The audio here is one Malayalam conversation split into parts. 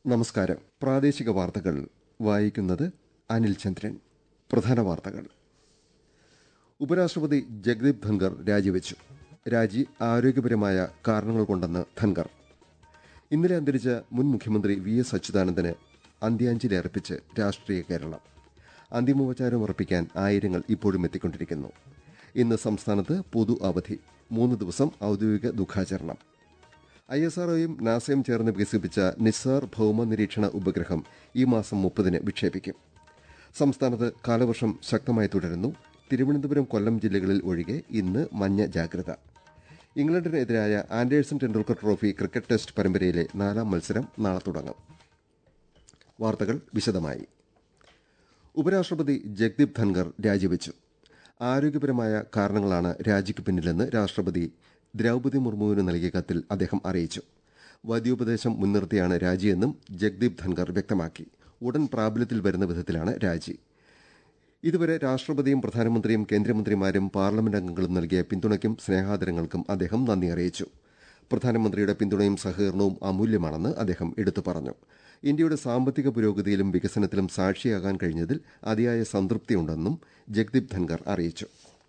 നമസ്കാരം പ്രാദേശിക വാർത്തകൾ വായിക്കുന്നത് അനിൽ ചന്ദ്രൻ പ്രധാന വാർത്തകൾ ഉപരാഷ്ട്രപതി ജഗ്ദീപ് ധൻഖർ രാജിവെച്ചു രാജി ആരോഗ്യപരമായ കാരണങ്ങൾ കൊണ്ടെന്ന് ധൻഖർ ഇന്നലെ അന്തരിച്ച മുൻ മുഖ്യമന്ത്രി വി എസ് അച്യുതാനന്ദന് അന്ത്യാഞ്ജലി അർപ്പിച്ച് രാഷ്ട്രീയ കേരളം അന്തിമോപചാരം അർപ്പിക്കാൻ ആയിരങ്ങൾ ഇപ്പോഴും എത്തിക്കൊണ്ടിരിക്കുന്നു ഇന്ന് സംസ്ഥാനത്ത് പൊതു അവധി മൂന്ന് ദിവസം ഔദ്യോഗിക ദുഃഖാചരണം ഐ എസ് ആർഒയും നാസയും ചേർന്ന് വികസിപ്പിച്ച നിസാർ ഭൌമ നിരീക്ഷണ ഉപഗ്രഹം ഈ മാസം മുപ്പതിന് വിക്ഷേപിക്കും സംസ്ഥാനത്ത് കാലവർഷം ശക്തമായി തുടരുന്നു തിരുവനന്തപുരം കൊല്ലം ജില്ലകളിൽ ഒഴികെ ഇന്ന് മഞ്ഞ ജാഗ്രത ഇംഗ്ലണ്ടിനെതിരായ Anderson Tendulkar trophy cricket test പരമ്പരയിലെ നാലാം മത്സരം നാളെ തുടങ്ങും വാർത്തകൾ വിശദമായി ഉപരാഷ്ട്രപതി ജഗ്ദീപ് ധൻഖർ രാജിവെച്ചു ആരോഗ്യപരമായ കാരണങ്ങളാണ് രാജിക്ക് പിന്നിലെന്ന് രാഷ്ട്രപതി ദ്രൌപതി മുർമുവിന് നൽകിയ കത്തിൽ അദ്ദേഹം അറിയിച്ചു വൈദ്യോപദേശം മുൻനിർത്തിയാണ് രാജിയെന്നും ജഗ്ദീപ് ധൻഖർ വ്യക്തമാക്കി ഉടൻ പ്രാബല്യത്തിൽ വരുന്ന വിധത്തിലാണ് രാജി ഇതുവരെ രാഷ്ട്രപതിയും പ്രധാനമന്ത്രിയും കേന്ദ്രമന്ത്രിമാരും പാർലമെന്റ് അംഗങ്ങളും നൽകിയ പിന്തുണയ്ക്കും സ്നേഹാദരങ്ങൾക്കും അദ്ദേഹം നന്ദി അറിയിച്ചു പ്രധാനമന്ത്രിയുടെ പിന്തുണയും സഹകരണവും അമൂല്യമാണെന്ന് അദ്ദേഹം എടുത്തു പറഞ്ഞു ഇന്ത്യയുടെ സാമ്പത്തിക പുരോഗതിയിലും വികസനത്തിലും സാക്ഷിയാകാൻ കഴിഞ്ഞതിൽ അതിയായ സംതൃപ്തിയുണ്ടെന്നും ജഗ്ദീപ് ധൻഖർ അറിയിച്ചു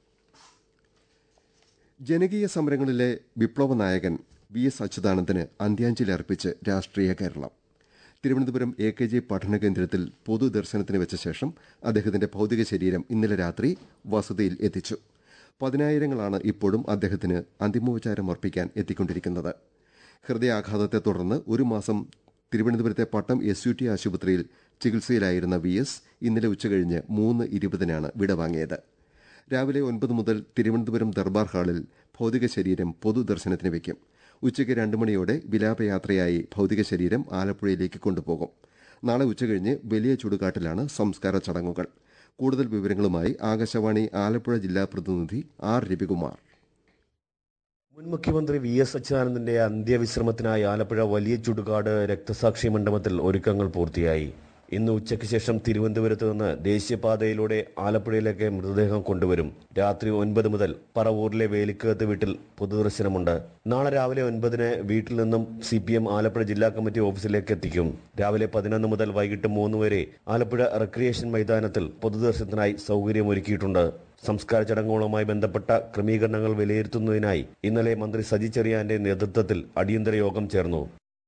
ജനകീയ സമരങ്ങളിലെ വിപ്ലവ നായകൻ വി എസ് അച്യുതാനന്ദന് അന്ത്യാഞ്ജലി അർപ്പിച്ച് രാഷ്ട്രീയ Keralam Thiruvananthapuram A K G പഠന കേന്ദ്രത്തിൽ പൊതുദർശനത്തിന് വെച്ച ശേഷം അദ്ദേഹത്തിന്റെ ഭൌതിക ശരീരം ഇന്നലെ രാത്രി വസതിയിൽ എത്തിച്ചു പതിനായിരങ്ങളാണ് ഇപ്പോഴും അദ്ദേഹത്തിന് അന്തിമോപചാരം അർപ്പിക്കാൻ എത്തിക്കൊണ്ടിരിക്കുന്നത് ഹൃദയാഘാതത്തെ തുടർന്ന് ഒരു മാസം തിരുവനന്തപുരത്തെ പട്ടം എസ് യു ടി ആശുപത്രിയിൽ ചികിത്സയിലായിരുന്ന വി എസ് ഇന്നലെ ഉച്ചകഴിഞ്ഞ് മൂന്ന് ഇരുപതിനാണ് വിടവാങ്ങിയത് രാവിലെ ഒൻപത് മുതൽ തിരുവനന്തപുരം ദർബാർ ഹാളിൽ ഭൌതിക ശരീരം പൊതുദർശനത്തിന് വയ്ക്കും ഉച്ചയ്ക്ക് രണ്ട് മണിയോടെ വിലാപയാത്രയായി ഭൌതിക ശരീരം ആലപ്പുഴയിലേക്ക് കൊണ്ടുപോകും നാളെ ഉച്ചകഴിഞ്ഞ് വലിയ ചുടുകാട്ടിലാണ് സംസ്കാര ചടങ്ങുകൾ കൂടുതൽ വിവരങ്ങളുമായി ആകാശവാണി ആലപ്പുഴ ജില്ലാ പ്രതിനിധി ആർ രവികുമാർ മുൻ മുഖ്യമന്ത്രി വി എസ് അച്യുതാനന്ദന്റെ അന്ത്യവിശ്രമത്തിനായി ആലപ്പുഴ വലിയ ചുടുകാട് രക്തസാക്ഷി മണ്ഡപത്തിൽ ഒരുക്കങ്ങൾ പൂർത്തിയായി ഇന്ന് ഉച്ചയ്ക്ക് ശേഷം തിരുവനന്തപുരത്ത് നിന്ന് ദേശീയപാതയിലൂടെ ആലപ്പുഴയിലേക്ക് മൃതദേഹം കൊണ്ടുവരും രാത്രി ഒൻപത് മുതൽ പറവൂരിലെ വേലിക്കകത്ത് വീട്ടിൽ പൊതുദർശനമുണ്ട് നാളെ രാവിലെ ഒൻപതിന് വീട്ടിൽ നിന്നും സി പി എം ആലപ്പുഴ ജില്ലാ കമ്മിറ്റി ഓഫീസിലേക്ക് എത്തിക്കും രാവിലെ പതിനൊന്ന് മുതൽ വൈകിട്ട് മൂന്ന് വരെ ആലപ്പുഴ റെക്രിയേഷൻ മൈതാനത്തിൽ പൊതുദർശനത്തിനായി സൗകര്യമൊരുക്കിയിട്ടുണ്ട് സംസ്കാര ചടങ്ങുകളുമായി ബന്ധപ്പെട്ട ക്രമീകരണങ്ങൾ വിലയിരുത്തുന്നതിനായി ഇന്നലെ മന്ത്രി സജി ചെറിയാന്റെ നേതൃത്വത്തിൽ അടിയന്തര യോഗം ചേർന്നു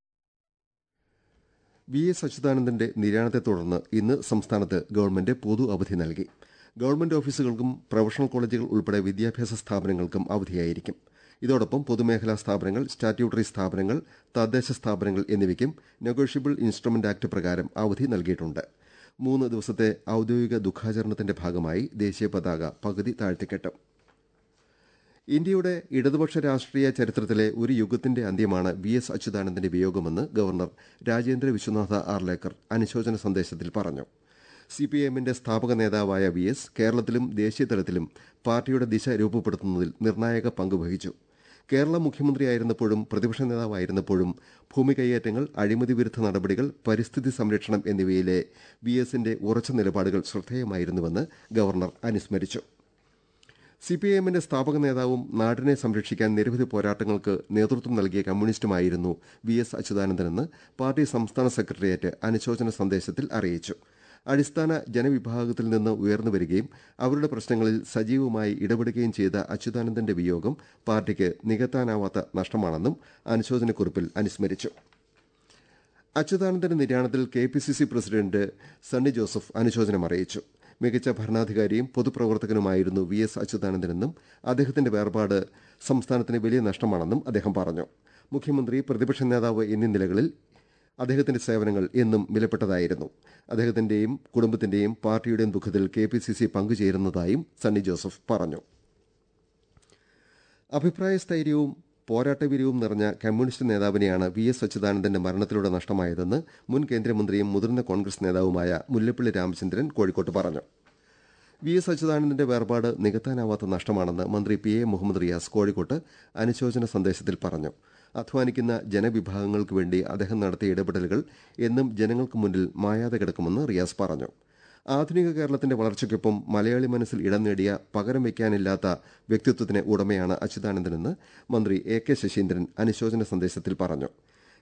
വി എസ് അച്യുതാനന്ദന്റെ നിര്യാണത്തെ തുടർന്ന് ഇന്ന് സംസ്ഥാനത്ത് ഗവൺമെന്റ് പൊതു അവധി നൽകി ഗവൺമെന്റ് ഓഫീസുകൾക്കും പ്രൊഫഷണൽ കോളേജുകൾ ഉൾപ്പെടെ വിദ്യാഭ്യാസ സ്ഥാപനങ്ങൾക്കും അവധിയായിരിക്കും ഇതോടൊപ്പം പൊതുമേഖലാ സ്ഥാപനങ്ങൾ സ്റ്റാറ്റ്യൂട്ടറി സ്ഥാപനങ്ങൾ തദ്ദേശ സ്ഥാപനങ്ങൾ എന്നിവയ്ക്കും നെഗോഷ്യബിൾ ഇൻസ്ട്രുമെന്റ് ആക്ട് പ്രകാരം അവധി നൽകിയിട്ടുണ്ട് മൂന്ന് ദിവസത്തെ ഔദ്യോഗിക ദുഃഖാചരണത്തിന്റെ ഭാഗമായി ദേശീയ പതാക പകുതി താഴ്ത്തിക്കെട്ടും ഇന്ത്യയുടെ ഇടതുപക്ഷ രാഷ്ട്രീയ ചരിത്രത്തിലെ ഒരു യുഗത്തിന്റെ അന്ത്യമാണ് വി എസ് അച്യുതാനന്ദന്റെ വിയോഗമെന്ന് ഗവർണർ രാജേന്ദ്ര വിശ്വനാഥ ആർലേക്കർ അനുശോചന സന്ദേശത്തിൽ പറഞ്ഞു സിപിഐഎമ്മിന്റെ സ്ഥാപക നേതാവായ വി എസ് കേരളത്തിലും ദേശീയ തലത്തിലും പാർട്ടിയുടെ ദിശ രൂപപ്പെടുത്തുന്നതിൽ നിർണായക പങ്ക് വഹിച്ചു കേരള മുഖ്യമന്ത്രിയായിരുന്നപ്പോഴും പ്രതിപക്ഷ നേതാവായിരുന്നപ്പോഴും ഭൂമി കൈയേറ്റങ്ങൾ അഴിമതി വിരുദ്ധ നടപടികൾ പരിസ്ഥിതി സംരക്ഷണം എന്നിവയിലെ വി എസിന്റെ ഉറച്ച നിലപാടുകൾ ശ്രദ്ധേയമായിരുന്നുവെന്ന് ഗവർണർ അനുസ്മരിച്ചു സിപിഐഎമ്മിന്റെ സ്ഥാപക നേതാവും നാടിനെ സംരക്ഷിക്കാൻ നിരവധി പോരാട്ടങ്ങൾക്ക് നേതൃത്വം നൽകിയ കമ്മ്യൂണിസ്റ്റുമായിരുന്നു വി എസ് അച്യുതാനന്ദനെന്ന് പാർട്ടി സംസ്ഥാന സെക്രട്ടേറിയറ്റ് അനുശോചന സന്ദേശത്തിൽ അറിയിച്ചു അടിസ്ഥാന ജനവിഭാഗത്തിൽ നിന്ന് ഉയർന്നുവരികയും അവരുടെ പ്രശ്നങ്ങളിൽ സജീവമായി ഇടപെടുകയും ചെയ്ത അച്യുതാനന്ദന്റെ വിയോഗം പാർട്ടിക്ക് നികത്താനാവാത്ത നഷ്ടമാണെന്നും അനുശോചനക്കുറിപ്പിൽ അനുസ്മരിച്ചു അച്യുതാനന്ദന്റെ നിര്യാണത്തിൽ K P C C president Sunny Joseph അനുശോചനം അറിയിച്ചു മികച്ച ഭരണാധികാരിയും പൊതുപ്രവർത്തകനുമായിരുന്നു വി എസ് അച്യുതാനന്ദനെന്നും അദ്ദേഹത്തിന്റെ വേർപാട് സംസ്ഥാനത്തിന് വലിയ നഷ്ടമാണെന്നും അദ്ദേഹം പറഞ്ഞു മുഖ്യമന്ത്രി പ്രതിപക്ഷ നേതാവ് എന്നീ നിലകളിൽ അദ്ദേഹത്തിന്റെ സേവനങ്ങൾ എന്നും വിലപ്പെട്ടതായിരുന്നു അദ്ദേഹത്തിന്റെയും കുടുംബത്തിന്റെയും പാർട്ടിയുടെയും ദുഃഖത്തിൽ കെ പി സി സി പങ്കുചേരുന്നതായും സണ്ണി ജോസഫ് പറഞ്ഞു അഭിപ്രായ സ്ഥൈര്യവും പോരാട്ടവീര്യവും നിറഞ്ഞ കമ്മ്യൂണിസ്റ്റ് നേതാവിനെയാണ് വി എസ് അച്യുതാനന്ദന്റെ മരണത്തിലൂടെ നഷ്ടമായതെന്ന് മുൻ കേന്ദ്രമന്ത്രിയും മുതിർന്ന കോൺഗ്രസ് നേതാവുമായ മുല്ലപ്പള്ളി രാമചന്ദ്രൻ കോഴിക്കോട്ട് പറഞ്ഞു വി എസ് അച്യുതാനന്ദന്റെ വേർപാട് നികത്താനാവാത്ത നഷ്ടമാണെന്ന് മന്ത്രി പി എ മുഹമ്മദ് റിയാസ് കോഴിക്കോട്ട് അനുശോചന സന്ദേശത്തിൽ പറഞ്ഞു അധ്വാനിക്കുന്ന ജനവിഭാഗങ്ങൾക്ക് വേണ്ടി അദ്ദേഹം നടത്തിയ ഇടപെടലുകൾ എന്നും ജനങ്ങൾക്ക് മുന്നിൽ മായാതെ കിടക്കുമെന്ന് റിയാസ് പറഞ്ഞു ആധുനിക കേരളത്തിന്റെ വളർച്ചയ്ക്കൊപ്പം മലയാളി മനസ്സിൽ ഇടം നേടിയ പകരം വയ്ക്കാനില്ലാത്ത വ്യക്തിത്വത്തിന് ഉടമയാണ് അച്യുതാനന്ദനെന്ന് മന്ത്രി എ കെ ശശീന്ദ്രൻ അനുശോചന സന്ദേശത്തിൽ പറഞ്ഞു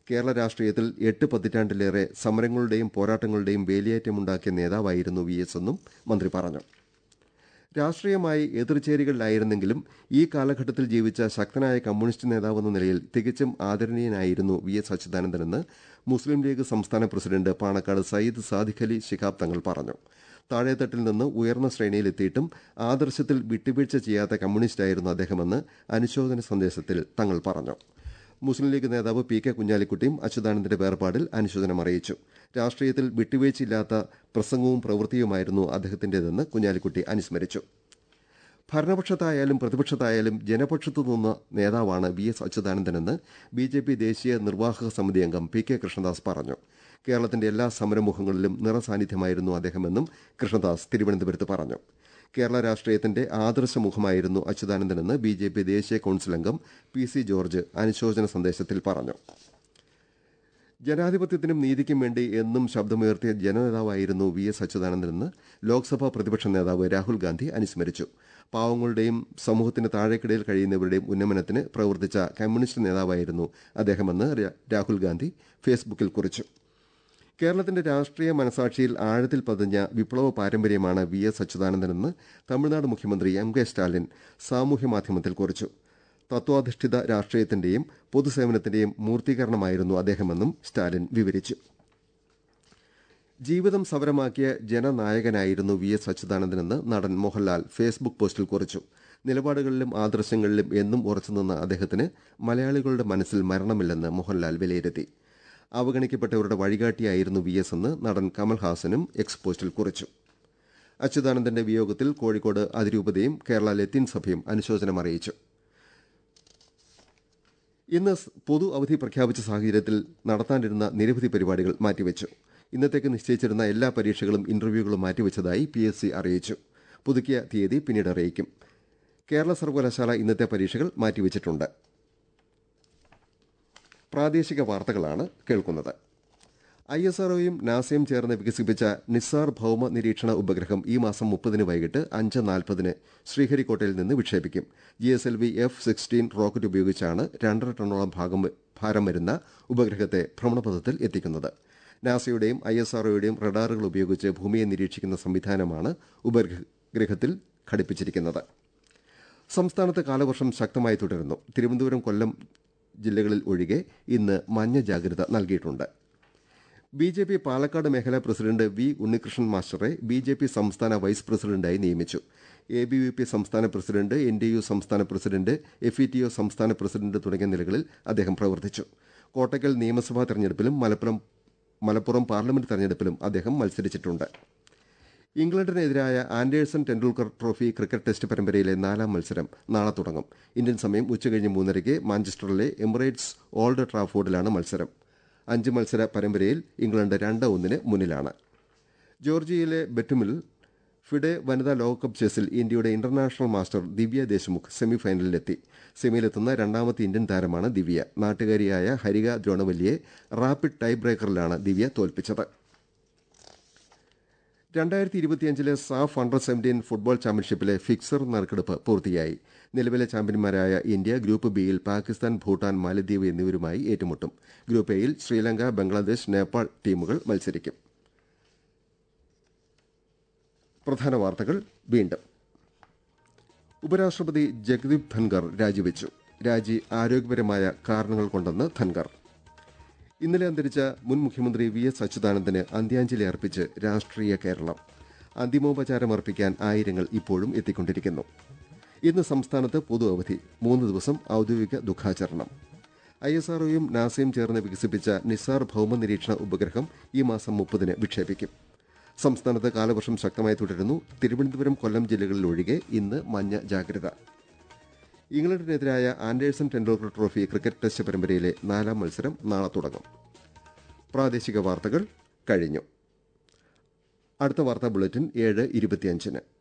കേരള രാഷ്ട്രീയത്തിൽ എട്ട് പതിറ്റാണ്ടിലേറെ സമരങ്ങളുടെയും പോരാട്ടങ്ങളുടെയും വേലിയേറ്റമുണ്ടാക്കിയ നേതാവായിരുന്നു വി എസ് എന്നും മന്ത്രി പറഞ്ഞു രാഷ്ട്രീയമായി എതിർചേരികളിലായിരുന്നെങ്കിലും ഈ കാലഘട്ടത്തിൽ ജീവിച്ച ശക്തനായ കമ്മ്യൂണിസ്റ്റ് നേതാവെന്ന നിലയിൽ തികച്ചും ആദരണീയനായിരുന്നു വി എസ് അച്യുതാനന്ദനെന്ന് മുസ്ലിം ലീഗ് സംസ്ഥാന പ്രസിഡന്റ് പാണക്കാട് സയ്യിദ് സാദിഖ് അലി ശിഹാബ് തങ്ങൾ പറഞ്ഞു താഴേത്തട്ടിൽ നിന്ന് ഉയർന്ന ശ്രേണിയിലെത്തിയിട്ടും ആദർശത്തിൽ വിട്ടുവീഴ്ച ചെയ്യാത്ത കമ്മ്യൂണിസ്റ്റായിരുന്നു അദ്ദേഹമെന്ന് അനുശോചന സന്ദേശത്തിൽ തങ്ങൾ പറഞ്ഞു മുസ്ലിം ലീഗ് നേതാവ് പി കെ കുഞ്ഞാലിക്കുട്ടിയും അച്യുതാനന്ദന്റെ വേർപാടിൽ അനുശോചനം അറിയിച്ചു രാഷ്ട്രീയത്തിൽ വിട്ടുവീഴ്ചയില്ലാത്ത പ്രസംഗവും പ്രവൃത്തിയുമായിരുന്നു അദ്ദേഹത്തിന്റേതെന്ന് കുഞ്ഞാലിക്കുട്ടി അനുസ്മരിച്ചു ഭരണപക്ഷത്തായാലും പ്രതിപക്ഷത്തായാലും ജനപക്ഷത്തു നിന്ന നേതാവാണ് വി എസ് അച്യുതാനന്ദനെന്ന് ബി ജെ പി ദേശീയ നിർവാഹക സമിതി അംഗം പി കെ കൃഷ്ണദാസ് പറഞ്ഞു കേരളത്തിന്റെ എല്ലാ സമരമുഖങ്ങളിലും നിറസാന്നിധ്യമായിരുന്നു അദ്ദേഹമെന്നും കൃഷ്ണദാസ് തിരുവനന്തപുരത്ത് പറഞ്ഞു കേരള രാഷ്ട്രീയത്തിന്റെ ആദർശമുഖമായിരുന്നു അച്യുതാനന്ദനെന്ന് ബി ജെ പി ദേശീയ കൌൺസിൽ അംഗം പി സി ജോർജ് അനുശോചന സന്ദേശത്തിൽ പറഞ്ഞു ജനാധിപത്യത്തിനും നീതിക്കും വേണ്ടി എന്നും ശബ്ദമുയർത്തിയ ജനനേതാവായിരുന്നു വി എസ് അച്യുതാനന്ദനെന്ന് ലോക്സഭാ പ്രതിപക്ഷ നേതാവ് രാഹുൽ ഗാന്ധി അനുസ്മരിച്ചു പാവങ്ങളുടെയും സമൂഹത്തിന് താഴേക്കിടയിൽ കഴിയുന്നവരുടെയും ഉന്നമനത്തിന് പ്രവർത്തിച്ച കമ്മ്യൂണിസ്റ്റ് നേതാവായിരുന്നു അദ്ദേഹമെന്ന് രാഹുൽ ഗാന്ധി ഫേസ്ബുക്കിൽ കുറിച്ചു കേരളത്തിന്റെ രാഷ്ട്രീയ മനസാക്ഷിയിൽ ആഴത്തിൽ പതിഞ്ഞ വിപ്ലവ പാരമ്പര്യമാണ് വി എസ് അച്യുതാനന്ദനെന്ന് തമിഴ്നാട് മുഖ്യമന്ത്രി എം കെ സ്റ്റാലിൻ സാമൂഹ്യമാധ്യമത്തിൽ കുറിച്ചു തത്വാധിഷ്ഠിത രാഷ്ട്രീയത്തിന്റെയും പൊതുസേവനത്തിന്റെയും മൂർത്തീകരണമായിരുന്നു അദ്ദേഹമെന്നും സ്റ്റാലിൻ വിവരിച്ചു ജീവിതം സമരമാക്കിയ ജനനായകനായിരുന്നു വി എസ് അച്യുതാനന്ദനെന്ന് നടൻ മോഹൻലാൽ ഫേസ്ബുക്ക് പോസ്റ്റിൽ കുറിച്ചു നിലപാടുകളിലും ആദർശങ്ങളിലും എന്നും ഉറച്ചുനിന്ന അദ്ദേഹത്തിന് മലയാളികളുടെ മനസ്സിൽ മരണമില്ലെന്ന് മോഹൻലാൽ വിലയിരുത്തി അവഗണിക്കപ്പെട്ടവരുടെ വഴികാട്ടിയായിരുന്നു വി എസ് എന്ന് നടൻ കമൽഹാസനും എക്സ് പോസ്റ്റിൽ കുറിച്ചു അച്യുതാനന്ദന്റെ വിയോഗത്തിൽ കോഴിക്കോട് അതിരൂപതയും കേരള ലത്തീൻ സഭയും അനുശോചനം അറിയിച്ചു ഇന്ന് പൊതു അവധി പ്രഖ്യാപിച്ച സാഹചര്യത്തിൽ നടത്താനിരുന്ന നിരവധി പരിപാടികൾ മാറ്റിവെച്ചു ഇന്നത്തേക്ക് നിശ്ചയിച്ചിരുന്ന എല്ലാ പരീക്ഷകളും ഇന്റർവ്യൂകളും മാറ്റിവെച്ചതായി പി എസ് സി അറിയിച്ചു പുതുക്കിയ തീയതി പിന്നീട് അറിയിക്കും കേരള സർവകലാശാല ഇന്നത്തെ പരീക്ഷകൾ മാറ്റിവെച്ചിട്ടുണ്ട് പ്രാദേശിക വാർത്തകളാണ് കേൾക്കുന്നത് ഐ എസ് ആർഒയും നാസയും ചേർന്ന് വികസിപ്പിച്ച നിസാർ ഭൌമ നിരീക്ഷണ ഉപഗ്രഹം ഈ മാസം മുപ്പതിന് വൈകിട്ട് അഞ്ച് നാൽപ്പതിന് ശ്രീഹരിക്കോട്ടയിൽ നിന്ന് വിക്ഷേപിക്കും G S L V F sixteen rocket ഉപയോഗിച്ചാണ് രണ്ടര ടണ്ണോളം ഭാഗം ഭാരം വരുന്ന ഉപഗ്രഹത്തെ ഭ്രമണപഥത്തിൽ എത്തിക്കുന്നത് നാസയുടെയും ഐ എസ് ആർഒയുടെയും റഡാറുകൾ ഉപയോഗിച്ച് ഭൂമിയെ നിരീക്ഷിക്കുന്ന സംവിധാനമാണ് ഉപഗ്രഹത്തിൽ ഘടിപ്പിച്ചിരിക്കുന്നത് സംസ്ഥാനത്ത് കാലവർഷം ശക്തമായി തുടരുന്നു തിരുവനന്തപുരം കൊല്ലം ജില്ലകളിൽ ഒഴികെ ഇന്ന് മഞ്ഞ ജാഗ്രത നൽകിയിട്ടുണ്ട് ബി ജെ പി പാലക്കാട് മേഖലാ പ്രസിഡന്റ് വി ഉണ്ണികൃഷ്ണൻ മാസ്റ്ററെ ബി ജെ പി സംസ്ഥാന വൈസ് പ്രസിഡന്റായി നിയമിച്ചു എ ബി വി പി സംസ്ഥാന പ്രസിഡന്റ് എൻ ഡി യു സംസ്ഥാന president F E T O സംസ്ഥാന പ്രസിഡന്റ് തുടങ്ങിയ നിലകളിൽ അദ്ദേഹം പ്രവർത്തിച്ചു കോട്ടയ്ക്കൽ നിയമസഭാ തെരഞ്ഞെടുപ്പിലും മലപ്പുറം മലപ്പുറം പാർലമെന്റ് തെരഞ്ഞെടുപ്പിലും അദ്ദേഹം മത്സരിച്ചിട്ടുണ്ട് ഇംഗ്ലണ്ടിനെതിരായ Anderson Tendulkar trophy cricket test പരമ്പരയിലെ നാലാം മത്സരം നാളെ തുടങ്ങും ഇന്ത്യൻ സമയം ഉച്ചകഴിഞ്ഞ് മൂന്നരയ്ക്ക് മാഞ്ചസ്റ്ററിലെ എമിറേറ്റ്സ് ഓൾഡ് ട്രാഫോർഡിലാണ് മത്സരം അഞ്ച് മത്സര പരമ്പരയിൽ ഇംഗ്ലണ്ട് രണ്ട് ഒന്നിന് മുന്നിലാണ് ജോർജിയയിലെ ബെറ്റുമിൽ ഫിഡെ വനിതാ ലോകകപ്പ് ചെസ്സിൽ ഇന്ത്യയുടെ ഇന്റർനാഷണൽ മാസ്റ്റർ ദിവ്യ ദേശ്മുഖ് സെമിഫൈനലിലെത്തി സെമിയിലെത്തുന്ന രണ്ടാമത്തെ ഇന്ത്യൻ താരമാണ് ദിവ്യ നാട്ടുകാരിയായ ഹരിക ദ്രോണവല്ലിയെ റാപ്പിഡ് ടൈ ബ്രേക്കറിലാണ് ദിവ്യ തോൽപ്പിച്ചത് രണ്ടായിരത്തി ഇരുപത്തിയഞ്ചിലെ സാഫ് അണ്ടർ സെവന്റീൻ ഫുട്ബോൾ ചാമ്പ്യൻഷിപ്പിലെ ഫിക്സർ നറുക്കെടുപ്പ് പൂർത്തിയായി നിലവിലെ ചാമ്പ്യന്മാരായ ഇന്ത്യ ഗ്രൂപ്പ് ബിയിൽ പാകിസ്ഥാൻ ഭൂട്ടാൻ മാലദ്വീപ് എന്നിവരുമായി ഏറ്റുമുട്ടും ഗ്രൂപ്പ് എയിൽ ശ്രീലങ്ക ബംഗ്ലാദേശ് നേപ്പാൾ ടീമുകൾ മത്സരിക്കും പ്രധാന വാർത്തകൾ വീണ്ടും ഉപരാഷ്ട്രപതി ജഗദീപ് ധൻഖർ രാജിവെച്ചു രാജി ആരോഗ്യപരമായ കാരണങ്ങൾ കൊണ്ടെന്ന് ധൻഖർ ഇന്നലെ അന്തരിച്ച മുൻ മുഖ്യമന്ത്രി വി എസ് അച്യുതാനന്ദന് അന്ത്യാഞ്ജലി അർപ്പിച്ച് രാഷ്ട്രീയ കേരളം അന്തിമോപചാരമർപ്പിക്കാൻ ആയിരങ്ങൾ ഇപ്പോഴും എത്തിക്കൊണ്ടിരിക്കുന്നു ഇന്ന് സംസ്ഥാനത്ത് പൊതു അവധി മൂന്ന് ദിവസം ഔദ്യോഗിക ദുഃഖാചരണം ഐ എസ് ആർഒയും നാസയും ചേർന്ന് വികസിപ്പിച്ച നിസാർ ഭൌമ നിരീക്ഷണ ഉപഗ്രഹം ഈ മാസം മുപ്പതിന് വിക്ഷേപിക്കും സംസ്ഥാനത്ത് കാലവർഷം ശക്തമായി തുടരുന്നു തിരുവനന്തപുരം കൊല്ലം ജില്ലകളിൽ ഒഴികെ ഇന്ന് മഞ്ഞ ജാഗ്രത ഇംഗ്ലണ്ടിനെതിരായ Anderson Tendulkar trophy cricket test പരമ്പരയിലെ നാലാം മത്സരം നാളെ തുടങ്ങും പ്രാദേശിക വാർത്തകൾ കഴിഞ്ഞു അടുത്ത വാർത്താ ബുള്ളറ്റിൻ ഏഴ് ഇരുപത്തിയഞ്ചിന്